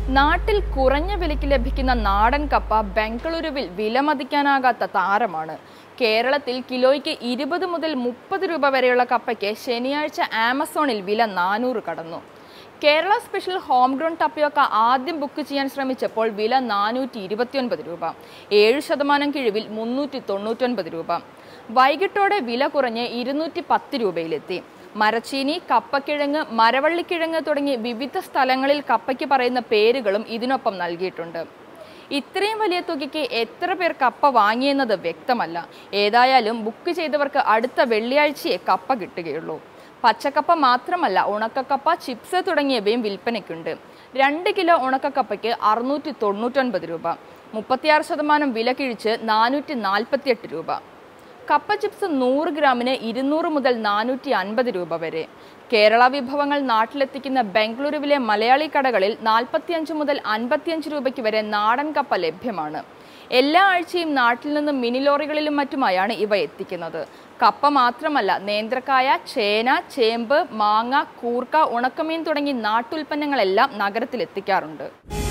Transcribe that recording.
നാട്ടിൽ കുറഞ്ഞ വിലയ്ക്ക് ലഭിക്കുന്ന നാടൻ കപ്പ ബംഗളൂരുവിൽ വിലമതിക്കാനാകാത്ത താരമാണ് കേരളത്തിൽ കിലോയ്ക്ക് ഇരുപത് മുതൽ മുപ്പത് രൂപ വരെയുള്ള കപ്പയ്ക്ക് ശനിയാഴ്ച ആമസോണിൽ വില നാനൂറ് കടന്നു കേരള സ്പെഷ്യൽ ഹോം ഗ്രൗൺ ടപ്പിയൊക്കെ ആദ്യം ബുക്ക് ചെയ്യാൻ ശ്രമിച്ചപ്പോൾ വില നാനൂറ്റി ഇരുപത്തിയൊൻപത് രൂപ ഏഴ് ശതമാനം കിഴിവിൽ മുന്നൂറ്റി തൊണ്ണൂറ്റൊൻപത് രൂപ വൈകിട്ടോടെ വില കുറഞ്ഞ് ഇരുന്നൂറ്റി പത്ത് രൂപയിലെത്തി മരച്ചീനി കപ്പക്കിഴങ്ങ് മരവള്ളിക്കിഴങ്ങ് തുടങ്ങി വിവിധ സ്ഥലങ്ങളിൽ കപ്പയ്ക്ക് പറയുന്ന പേരുകളും ഇതിനൊപ്പം നൽകിയിട്ടുണ്ട് ഇത്രയും വലിയ തുകയ്ക്ക് എത്ര പേർ കപ്പ വാങ്ങിയെന്നത് വ്യക്തമല്ല ഏതായാലും ബുക്ക് ചെയ്തവർക്ക് അടുത്ത വെള്ളിയാഴ്ചയെ കപ്പ കിട്ടുകയുള്ളൂ പച്ചക്കപ്പ മാത്രമല്ല ഉണക്കക്കപ്പ ചിപ്സ് തുടങ്ങിയവയും വിൽപ്പനയ്ക്കുണ്ട് രണ്ട് കിലോ ഉണക്കക്കപ്പയ്ക്ക് അറുന്നൂറ്റി തൊണ്ണൂറ്റൊൻപത് രൂപ മുപ്പത്തിയാറ് ശതമാനം വില കിഴിച്ച് നാനൂറ്റി നാൽപ്പത്തിയെട്ട് രൂപ കപ്പ ചിപ്സ് നൂറ് ഗ്രാമിന് ഇരുന്നൂറ് മുതൽ നാനൂറ്റി അൻപത് രൂപ വരെ കേരള വിഭവങ്ങൾ നാട്ടിലെത്തിക്കുന്ന ബംഗളൂരുവിലെ മലയാളി കടകളിൽ നാൽപ്പത്തിയഞ്ച് മുതൽ അൻപത്തിയഞ്ച് രൂപയ്ക്ക് വരെ നാടൻ കപ്പ ലഭ്യമാണ് എല്ലാ ആഴ്ചയും നാട്ടിൽ നിന്നും മിനി ലോറികളിലും മറ്റുമായാണ് ഇവ എത്തിക്കുന്നത് കപ്പ മാത്രമല്ല നേന്ത്രക്കായ ചേന ചേമ്പ് മാങ്ങ കൂർക്ക ഉണക്കമീൻ തുടങ്ങി നാട്ടുൽപ്പന്നങ്ങളെല്ലാം നഗരത്തിൽ എത്തിക്കാറുണ്ട്